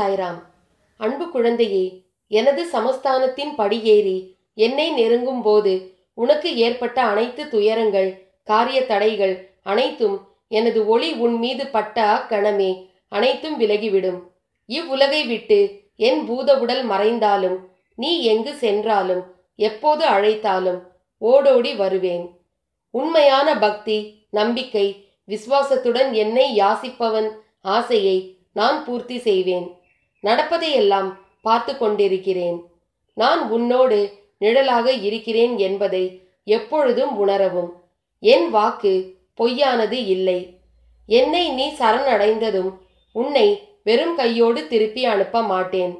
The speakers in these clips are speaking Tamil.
சாய்ராம் அன்பு குழந்தையே எனது சமஸ்தானத்தின் படியேறி என்னை நெருங்கும் போது உனக்கு ஏற்பட்ட அனைத்து துயரங்கள் காரிய தடைகள் அனைத்தும் எனது ஒளி உன் மீது பட்ட அக்கணமே அனைத்தும் விலகிவிடும் இவ்வுலகை விட்டு என் பூத உடல் மறைந்தாலும் நீ எங்கு சென்றாலும் எப்போது அழைத்தாலும் ஓடோடி வருவேன் உண்மையான பக்தி நம்பிக்கை விசுவாசத்துடன் என்னை யாசிப்பவன் ஆசையை நான் பூர்த்தி செய்வேன் நடப்பதையெல்லாம் பார்த்து கொண்டிருக்கிறேன் நான் உன்னோடு நிழலாக இருக்கிறேன் என்பதை எப்பொழுதும் உணரவும் என் வாக்கு பொய்யானது இல்லை என்னை நீ சரணடைந்ததும் உன்னை வெறும் கையோடு திருப்பி அனுப்ப மாட்டேன்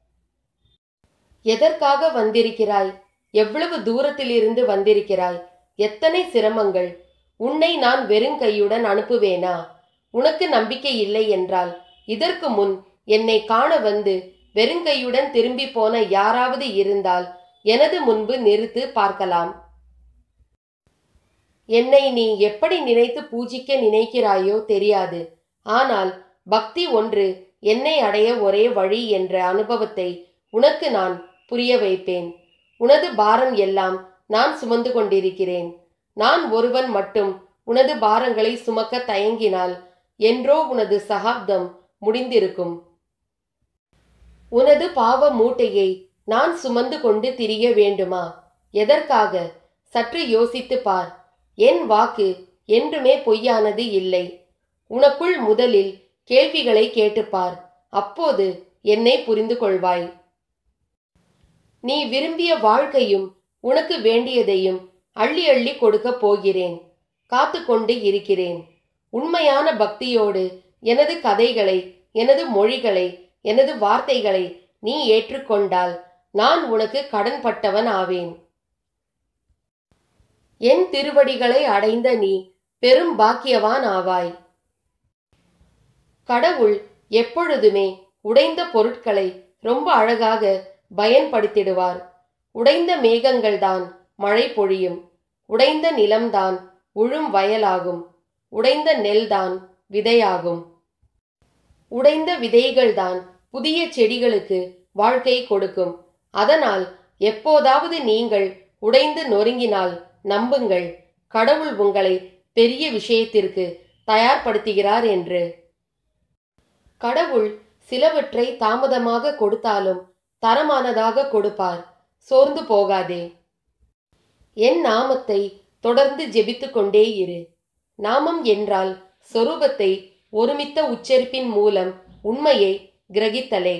எதற்காக வந்திருக்கிறாய் எவ்வளவு தூரத்திலிருந்து வந்திருக்கிறாய் எத்தனை சிரமங்கள் உன்னை நான் வெறுங்கையுடன் அனுப்புவேனா உனக்கு நம்பிக்கை இல்லை என்றால் இதற்கு முன் என்னை காண வந்து வெறுங்கையுடன் திரும்பி போன யாராவது இருந்தால் எனது முன்பு நிறுத்து பார்க்கலாம் என்னை நீ எப்படி நினைத்து பூஜிக்க நினைக்கிறாயோ தெரியாது ஆனால் பக்தி ஒன்று என்னை அடைய ஒரே வழி என்ற அனுபவத்தை உனக்கு நான் புரிய வைப்பேன் உனது பாரம் எல்லாம் நான் சுமந்து கொண்டிருக்கிறேன் நான் ஒருவன் மட்டும் உனது பாரங்களை சுமக்க தயங்கினால் என்றோ உனது சகாப்தம் முடிந்திருக்கும் உனது பாவ மூட்டையை நான் சுமந்து கொண்டு திரிய வேண்டுமா எதற்காக சற்று யோசித்து பார் என் வாக்கு என்றுமே பொய்யானது இல்லை உனக்குள் முதலில் கேள்விகளை கேட்டுப்பார் அப்போது என்னை புரிந்து கொள்வாய் நீ விரும்பிய வாழ்க்கையும் உனக்கு வேண்டியதையும் அள்ளி அள்ளி கொடுக்கப் போகிறேன் காத்து கொண்டு இருக்கிறேன் உண்மையான பக்தியோடு எனது கதைகளை எனது மொழிகளை எனது வார்த்தைகளை நீ ஏற்றுக்கொண்டால் நான் உனக்கு கடன்பட்டவன் ஆவேன் என் திருவடிகளை அடைந்த நீ பெரும் பாக்கியவான் ஆவாய் கடவுள் எப்பொழுதுமே உடைந்த பொருட்களை ரொம்ப அழகாக பயன்படுத்திடுவார் உடைந்த மேகங்கள்தான் மழை பொழியும் உடைந்த நிலம்தான் உழும் வயலாகும் உடைந்த நெல்தான் விதையாகும் உடைந்த விதைகள்தான் புதிய செடிகளுக்கு வாழ்க்கை கொடுக்கும் அதனால் எப்போதாவது நீங்கள் உடைந்து நொறுங்கினால் நம்புங்கள் கடவுள் உங்களை பெரிய விஷயத்திற்கு தயார்படுத்துகிறார் என்று கடவுள் சிலவற்றை தாமதமாக கொடுத்தாலும் தரமானதாக கொடுப்பார் சோர்ந்து போகாதே என் நாமத்தை தொடர்ந்து ஜெபித்து கொண்டே இரு நாமம் என்றால் சொரூபத்தை ஒருமித்த உச்சரிப்பின் மூலம் உண்மையை கிரகித்தலே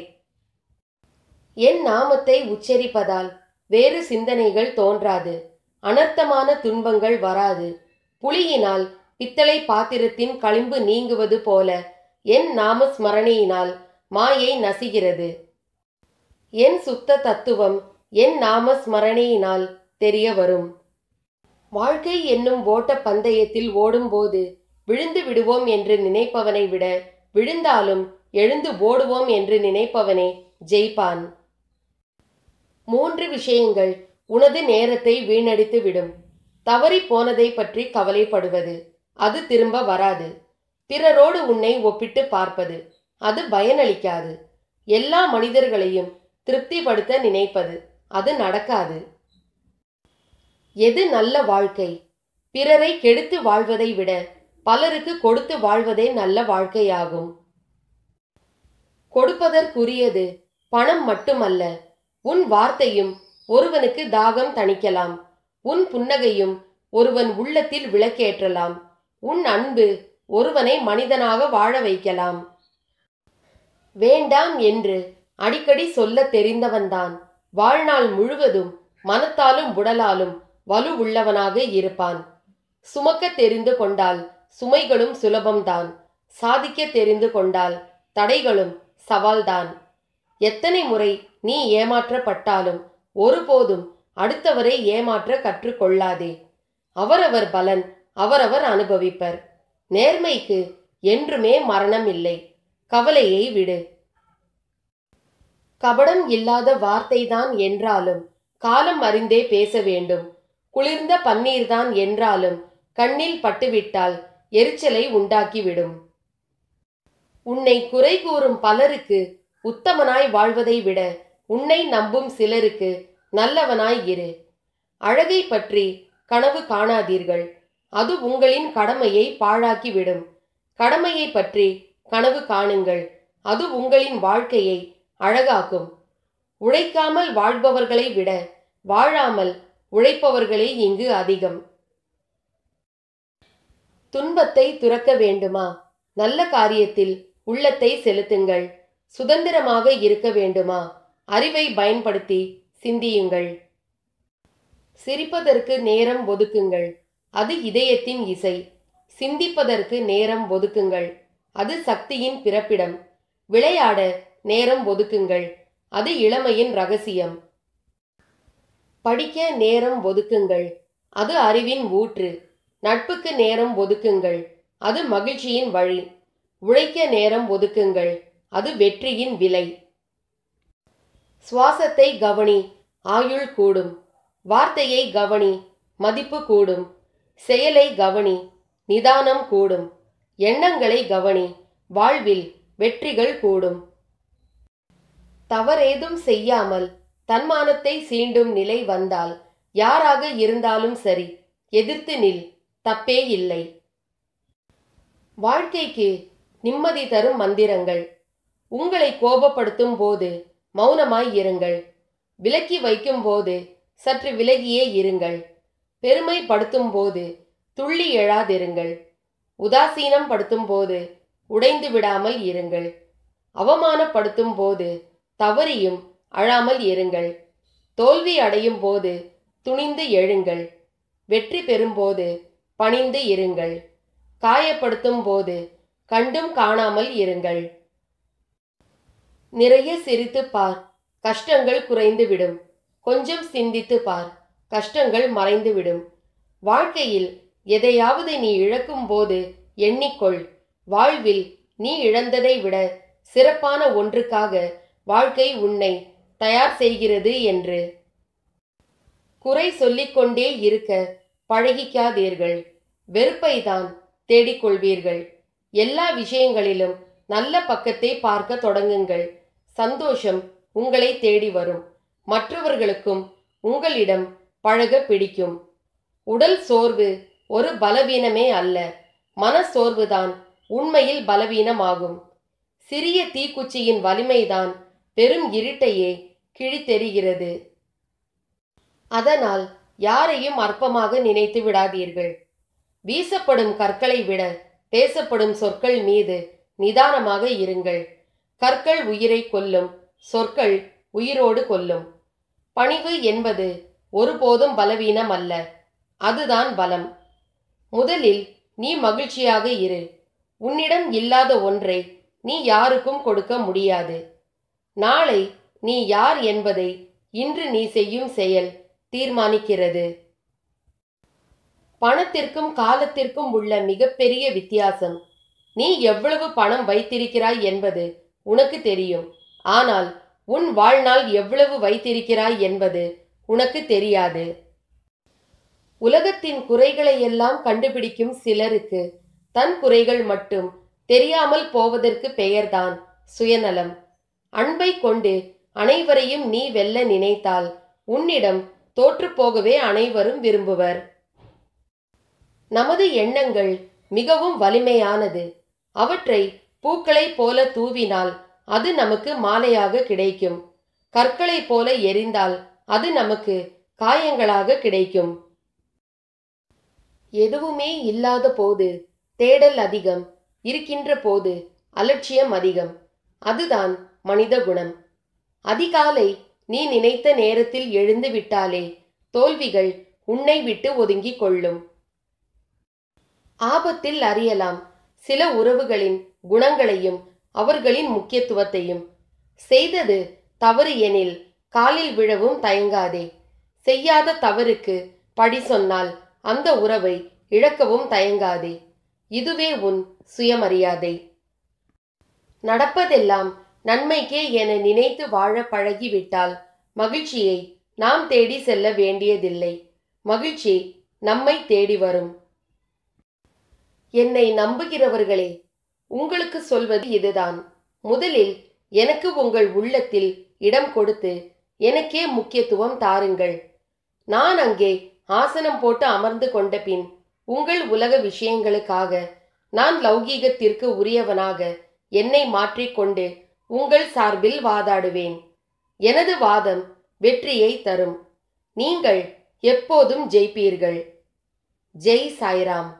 என் நாமத்தை உச்சரிப்பதால் வேறு சிந்தனைகள் தோன்றாது அனர்த்தமான துன்பங்கள் வராது புலியினால் பித்தளை பாத்திரத்தின் களிம்பு நீங்குவது போல என் நாம ஸ்மரணையினால் மாயை நசிகிறது என் சுத்த தத்துவம் என் நாம ஸ்மரணையினால் தெரிய வரும் வாழ்க்கை என்னும் ஓட்ட பந்தயத்தில் ஓடும்போது விழுந்து விடுவோம் என்று நினைப்பவனை விட விழுந்தாலும் எழுந்து ஓடுவோம் என்று நினைப்பவனே ஜெயிப்பான் மூன்று விஷயங்கள் உனது நேரத்தை வீணடித்து விடும் தவறி போனதை பற்றி கவலைப்படுவது அது திரும்ப வராது பிறரோடு உன்னை ஒப்பிட்டு பார்ப்பது அது பயனளிக்காது எல்லா மனிதர்களையும் திருப்திப்படுத்த நினைப்பது அது நடக்காது எது நல்ல வாழ்க்கை பிறரை கெடுத்து வாழ்வதை விட பலருக்கு கொடுத்து வாழ்வதே நல்ல வாழ்க்கையாகும் கொடுப்பதற்குரியது பணம் மட்டுமல்ல உன் வார்த்தையும் ஒருவனுக்கு தாகம் தணிக்கலாம் உன் புன்னகையும் ஒருவன் உள்ளத்தில் விளக்கேற்றலாம் உன் அன்பு ஒருவனை மனிதனாக வாழ வைக்கலாம் வேண்டாம் என்று அடிக்கடி சொல்ல தெரிந்தவன்தான் வாழ்நாள் முழுவதும் மனத்தாலும் உடலாலும் வலு உள்ளவனாக இருப்பான் சுமக்க தெரிந்து கொண்டால் சுமைகளும் சுலபம்தான் சாதிக்க தெரிந்து கொண்டால் தடைகளும் சவால்தான் எத்தனை முறை நீ ஏமாற்றப்பட்டாலும் ஒருபோதும் அடுத்தவரை ஏமாற்ற கற்றுக்கொள்ளாதே அவரவர் பலன் அவரவர் அனுபவிப்பர் நேர்மைக்கு என்றுமே மரணம் இல்லை கவலையை விடு கபடம் இல்லாத வார்த்தைதான் என்றாலும் காலம் அறிந்தே பேச வேண்டும் குளிர்ந்த பன்னீர்தான் என்றாலும் கண்ணில் பட்டுவிட்டால் எரிச்சலை உண்டாக்கிவிடும் உன்னை குறை கூறும் பலருக்கு உத்தமனாய் வாழ்வதை விட உன்னை நம்பும் சிலருக்கு நல்லவனாய் இரு அழகை பற்றி கனவு காணாதீர்கள் அது உங்களின் கடமையை பாழாக்கிவிடும் கடமையை பற்றி கனவு காணுங்கள் அது உங்களின் வாழ்க்கையை அழகாக்கும் உழைக்காமல் வாழ்பவர்களை விட வாழாமல் உழைப்பவர்களே இங்கு அதிகம் துன்பத்தை துறக்க வேண்டுமா நல்ல காரியத்தில் உள்ளத்தை செலுத்துங்கள் சுதந்திரமாக இருக்க வேண்டுமா அறிவை பயன்படுத்தி சிந்தியுங்கள் சிரிப்பதற்கு நேரம் ஒதுக்குங்கள் அது இதயத்தின் இசை சிந்திப்பதற்கு நேரம் ஒதுக்குங்கள் அது சக்தியின் பிறப்பிடம் விளையாட நேரம் ஒதுக்குங்கள் அது இளமையின் ரகசியம் படிக்க நேரம் ஒதுக்குங்கள் அது அறிவின் ஊற்று நட்புக்கு நேரம் ஒதுக்குங்கள் அது மகிழ்ச்சியின் வழி உழைக்க நேரம் ஒதுக்குங்கள் அது வெற்றியின் விலை சுவாசத்தை கவனி ஆயுள் கூடும் வார்த்தையை கவனி மதிப்பு கூடும் செயலை கவனி நிதானம் கூடும் எண்ணங்களை கவனி வாழ்வில் வெற்றிகள் கூடும் தவறேதும் செய்யாமல் தன்மானத்தை சீண்டும் நிலை வந்தால் யாராக இருந்தாலும் சரி எதிர்த்து நில் தப்பே இல்லை வாழ்க்கைக்கு நிம்மதி தரும் மந்திரங்கள் உங்களை கோபப்படுத்தும் போது மௌனமாய் இருங்கள் விலக்கி வைக்கும் போது சற்று விலகியே இருங்கள் பெருமைப்படுத்தும் போது துள்ளி எழாதிருங்கள் உதாசீனம் படுத்தும் போது உடைந்து விடாமல் இருங்கள் அவமானப்படுத்தும் போது தவறியும் அழாமல் இருங்கள் தோல்வி அடையும் போது துணிந்து எழுங்கள் வெற்றி பெறும்போது பணிந்து இருங்கள் காயப்படுத்தும் போது கண்டும் காணாமல் இருங்கள் நிறைய சிரித்து பார் கஷ்டங்கள் குறைந்துவிடும் கொஞ்சம் சிந்தித்து பார் கஷ்டங்கள் மறைந்துவிடும் வாழ்க்கையில் எதையாவது நீ இழக்கும் போது எண்ணிக்கொள் வாழ்வில் நீ இழந்ததை விட சிறப்பான ஒன்றுக்காக வாழ்க்கை உன்னை தயார் செய்கிறது என்று குறை சொல்லிக்கொண்டே இருக்க பழகிக்காதீர்கள் வெறுப்பைதான் தேடிக்கொள்வீர்கள் எல்லா விஷயங்களிலும் நல்ல பக்கத்தை பார்க்க தொடங்குங்கள் சந்தோஷம் உங்களை தேடி வரும் மற்றவர்களுக்கும் உங்களிடம் பழக பிடிக்கும் உடல் சோர்வு ஒரு பலவீனமே அல்ல மன சோர்வுதான் உண்மையில் பலவீனமாகும் சிறிய தீக்குச்சியின் வலிமைதான் பெரும் இருட்டையே கிழித்தெறிகிறது அதனால் யாரையும் அற்பமாக நினைத்து விடாதீர்கள் வீசப்படும் கற்களை விட பேசப்படும் சொற்கள் மீது நிதானமாக இருங்கள் கற்கள் உயிரை கொல்லும் சொற்கள் உயிரோடு கொல்லும் பணிவு என்பது ஒருபோதும் பலவீனம் அல்ல அதுதான் பலம் முதலில் நீ மகிழ்ச்சியாக இரு உன்னிடம் இல்லாத ஒன்றை நீ யாருக்கும் கொடுக்க முடியாது நாளை நீ யார் என்பதை இன்று நீ செய்யும் செயல் தீர்மானிக்கிறது பணத்திற்கும் காலத்திற்கும் உள்ள மிகப்பெரிய வித்தியாசம் நீ எவ்வளவு பணம் வைத்திருக்கிறாய் என்பது உனக்கு தெரியும் ஆனால் உன் வாழ்நாள் எவ்வளவு வைத்திருக்கிறாய் என்பது உனக்கு தெரியாது உலகத்தின் குறைகளை எல்லாம் கண்டுபிடிக்கும் சிலருக்கு தன் குறைகள் மட்டும் தெரியாமல் போவதற்கு பெயர்தான் சுயநலம் அன்பை கொண்டு அனைவரையும் நீ வெல்ல நினைத்தால் உன்னிடம் தோற்றுப்போகவே அனைவரும் விரும்புவர் நமது எண்ணங்கள் மிகவும் வலிமையானது அவற்றை பூக்களைப் போல தூவினால் அது நமக்கு மாலையாக கிடைக்கும் கற்களைப் போல எரிந்தால் அது நமக்கு காயங்களாக கிடைக்கும் எதுவுமே இல்லாத போது தேடல் அதிகம் இருக்கின்ற போது அலட்சியம் அதிகம் அதுதான் மனித குணம் அதிகாலை நீ நினைத்த நேரத்தில் எழுந்து விட்டாலே தோல்விகள் உன்னை விட்டு ஒதுங்கிக் கொள்ளும் ஆபத்தில் அறியலாம் சில உறவுகளின் குணங்களையும் அவர்களின் முக்கியத்துவத்தையும் செய்தது தவறு எனில் காலில் விழவும் தயங்காதே செய்யாத தவறுக்கு படி சொன்னால் அந்த உறவை இழக்கவும் தயங்காதே இதுவே உன் சுயமரியாதை நடப்பதெல்லாம் நன்மைக்கே என நினைத்து வாழ பழகிவிட்டால் மகிழ்ச்சியை நாம் தேடி செல்ல வேண்டியதில்லை மகிழ்ச்சி நம்மை தேடி வரும் என்னை நம்புகிறவர்களே உங்களுக்கு சொல்வது இதுதான் முதலில் எனக்கு உங்கள் உள்ளத்தில் இடம் கொடுத்து எனக்கே முக்கியத்துவம் தாருங்கள் நான் அங்கே ஆசனம் போட்டு அமர்ந்து கொண்ட பின் உங்கள் உலக விஷயங்களுக்காக நான் லௌகீகத்திற்கு உரியவனாக என்னை மாற்றிக்கொண்டு உங்கள் சார்பில் வாதாடுவேன் எனது வாதம் வெற்றியை தரும் நீங்கள் எப்போதும் ஜெயிப்பீர்கள் ஜெய் சாய்ராம்